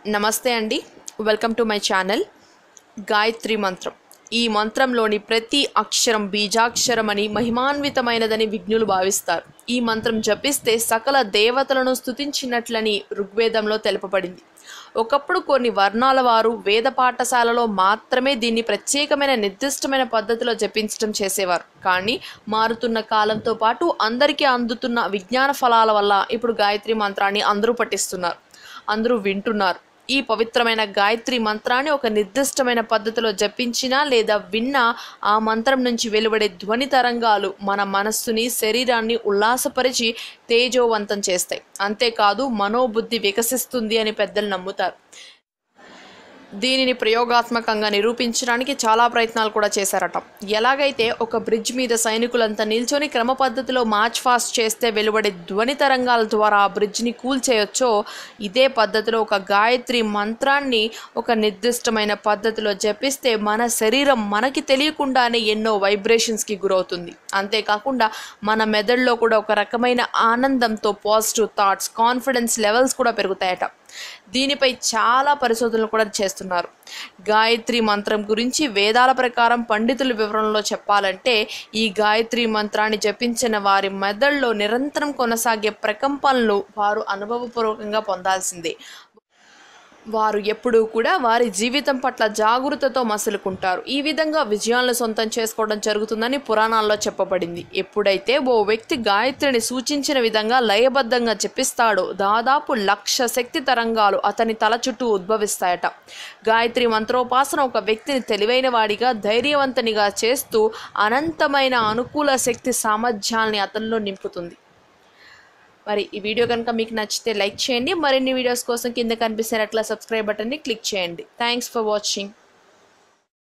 నమస్తే అండి welcome to my channel Gayatri మంత్రం ఈ మంత్రంలోని ప్రతి అక్షరం బీజాక్షరం అని మహిమాన్వితమైనదని విజ్ఞులు భావిస్తారు ఈ మంత్రం జపిస్తే సకల దేవతలను స్తుతించినట్లని ఋగ్వేదంలో తెలుపబడింది ఒకప్పుడు కొన్ని వర్ణాల వారు వేద పాఠశాలలో మాత్రమే దీన్ని ప్రత్యేకమైన నిర్దిష్టమైన పద్ధతిలో జపించడం చేసేవారు కానీ మారుతున్న కాలంతో పాటు అందరికీ అందుతున్న విజ్ఞాన ఫలాల వల్ల ఇప్పుడు గాయత్రి మంత్రాన్ని అందరూ పఠిస్తున్నారు అందరూ వింటున్నారు ఈ పవిత్రమైన గాయత్రి మంత్రాన్ని ఒక నిర్దిష్టమైన పద్ధతిలో జపించినా లేదా విన్నా ఆ మంత్రం నుంచి వెలువడే ధ్వని తరంగాలు మన మనస్సుని శరీరాన్ని ఉల్లాసపరిచి తేజోవంతం చేస్తాయి అంతేకాదు మనోబుద్ధి వికసిస్తుంది అని పెద్దలు నమ్ముతారు దీనిని ప్రయోగాత్మకంగా నిరూపించడానికి చాలా ప్రయత్నాలు కూడా చేశారట ఎలాగైతే ఒక బ్రిడ్జ్ మీద సైనికులంతా నిల్చొని క్రమ పద్ధతిలో మార్చ్ ఫాస్ట్ చేస్తే వెలువడే ధ్వని తరంగాల ద్వారా ఆ బ్రిడ్జ్ని కూల్చేయొచ్చో ఇదే పద్ధతిలో ఒక గాయత్రి మంత్రాన్ని ఒక నిర్దిష్టమైన పద్ధతిలో జపిస్తే మన శరీరం మనకి తెలియకుండానే ఎన్నో వైబ్రేషన్స్కి గురవుతుంది అంతేకాకుండా మన మెదడులో కూడా ఒక రకమైన ఆనందంతో పాజిటివ్ థాట్స్ కాన్ఫిడెన్స్ లెవెల్స్ కూడా పెరుగుతాయట దీనిపై చాలా పరిశోధనలు కూడా చేస్తున్నారు గాయత్రి మంత్రం గురించి వేదాల ప్రకారం పండితుల వివరణలో చెప్పాలంటే ఈ గాయత్రి మంత్రాన్ని జపించిన వారి మెదడులో నిరంతరం కొనసాగే ప్రకంపనలు వారు అనుభవపూర్వకంగా పొందాల్సిందే వారు ఎప్పుడూ కూడా వారి జీవితం పట్ల జాగృతతో మసులుకుంటారు ఈ విధంగా విజయాలను సొంతం చేసుకోవడం జరుగుతుందని పురాణాల్లో చెప్పబడింది ఎప్పుడైతే ఓ వ్యక్తి గాయత్రిని సూచించిన విధంగా లయబద్ధంగా జపిస్తాడో దాదాపు లక్ష శక్తి తరంగాలు అతని తల చుట్టూ ఉద్భవిస్తాయట గాయత్రి మంత్రోపాసన ఒక వ్యక్తిని తెలివైన వాడిగా ధైర్యవంతునిగా చేస్తూ అనంతమైన అనుకూల శక్తి సామర్థ్యాల్ని అతనిలో నింపుతుంది మరి ఈ వీడియో కనుక మీకు నచ్చితే లైక్ చేయండి మరిన్ని వీడియోస్ కోసం కింద కనిపిస్తున్నట్ల సబ్స్క్రైబ్ బటన్ని క్లిక్ చేయండి థ్యాంక్స్ ఫర్ వాచింగ్